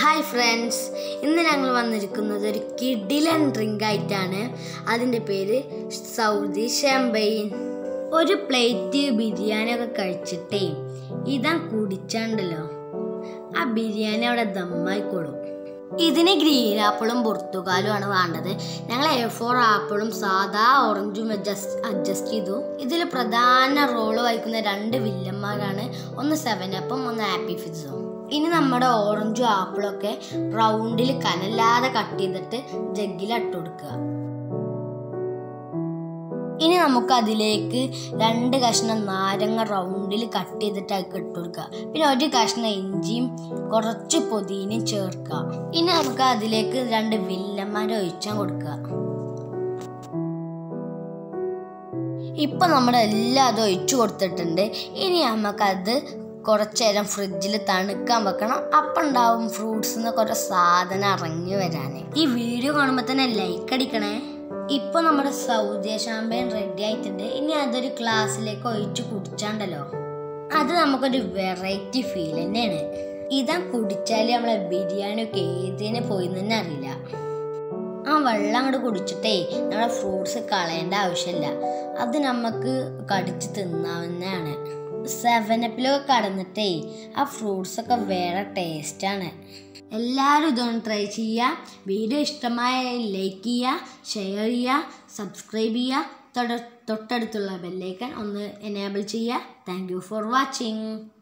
hi friends ഇന്ന് ഞങ്ങൾ വന്നിരിക്കുന്നത് ഒരു കിഡിലൻ ഡ്രിങ്ക് ആയിട്ടാണ് അതിൻ്റെ പേര് സൗദി ഷാമ്പയിൻ ഒരു പ്ലേറ്റ് ബിരിയാണി ഒക്കെ കഴിച്ചിട്ടേ ഇതാ കുടിച്ചാണ്ടല്ലോ ആ ബിരിയാണി അവിടെ ദമ്മായിക്കോളും ഇതിന് ഗ്രീൻ ആപ്പിളും പുർത്തുകാലും ആണ് വേണ്ടത് ഞങ്ങൾ എ ഫോർ ആപ്പിളും സാധാ ഓറഞ്ചും അഡ്ജസ്റ്റ് അഡ്ജസ്റ്റ് ചെയ്തു ഇതിൽ പ്രധാന റോള് വഹിക്കുന്ന രണ്ട് വില്ലന്മാരാണ് ഒന്ന് സെവൻ അപ്പും ഒന്ന് ആപ്പി ഫിസും ഇനി നമ്മുടെ ഓറഞ്ചും ആപ്പിളും ഒക്കെ റൗണ്ടിൽ കനല്ലാതെ കട്ട് ചെയ്തിട്ട് ജഗ്ഗിൽ ഇട്ട് കൊടുക്കുക ഇനി നമുക്ക് അതിലേക്ക് രണ്ട് കഷ്ണം നാരങ്ങ റൗണ്ടിൽ കട്ട് ചെയ്തിട്ട് അതിൽ ഇട്ട് കൊടുക്കുക പിന്നെ ഒരു കഷ്ണം ഇഞ്ചിയും കുറച്ച് പൊതിനയും ചേർക്കുക ഇനി നമുക്ക് അതിലേക്ക് രണ്ട് വില്ലന്മാരെ ഒഴിച്ചാൽ കൊടുക്കുക ഇപ്പൊ നമ്മുടെ എല്ലാം അത് ഒഴിച്ചു കൊടുത്തിട്ടുണ്ട് ഇനി നമുക്കത് കുറച്ചു നേരം ഫ്രിഡ്ജിൽ തണുക്കാൻ വെക്കണം അപ്പം ഉണ്ടാവും ഫ്രൂട്ട്സ് കുറേ സാധനം ഇറങ്ങി വരാൻ ഈ വീഡിയോ കാണുമ്പോൾ തന്നെ ലൈക്ക് അടിക്കണേ ഇപ്പൊ നമ്മുടെ സൗദി ഷാമ്പയിൻ റെഡി ആയിട്ടുണ്ട് ഇനി അതൊരു ഗ്ലാസ്സിലേക്ക് ഒഴിച്ച് കുടിച്ചാണ്ടല്ലോ അത് നമുക്കൊരു വെറൈറ്റി ഫീൽ തന്നെയാണ് ഇതാ കുടിച്ചാൽ നമ്മളെ ബിരിയാണി ഒക്കെ ഏതിനെ പോയി തന്നെ അറിയില്ല ആ വെള്ളം അങ്ങോട്ട് കുടിച്ചിട്ടേ നമ്മുടെ ഫ്രൂട്ട്സ് കളയേണ്ട ആവശ്യമില്ല അത് നമുക്ക് കടിച്ച് തിന്നാവുന്നതാണ് സെവനപ്പിലൊക്കെ കടന്നിട്ടേ ആ ഫ്രൂട്ട്സ് ഒക്കെ വേറെ ടേസ്റ്റാണ് എല്ലാവരും ഇതൊന്ന് ട്രൈ ചെയ്യുക വീഡിയോ ഇഷ്ടമായ ലൈക്ക് ചെയ്യുക ഷെയർ ചെയ്യുക സബ്സ്ക്രൈബ് ചെയ്യുക തൊട തൊട്ടടുത്തുള്ള ബെല്ലൈക്കൺ ഒന്ന് എനേബിൾ ചെയ്യുക താങ്ക് യു ഫോർ വാച്ചിങ്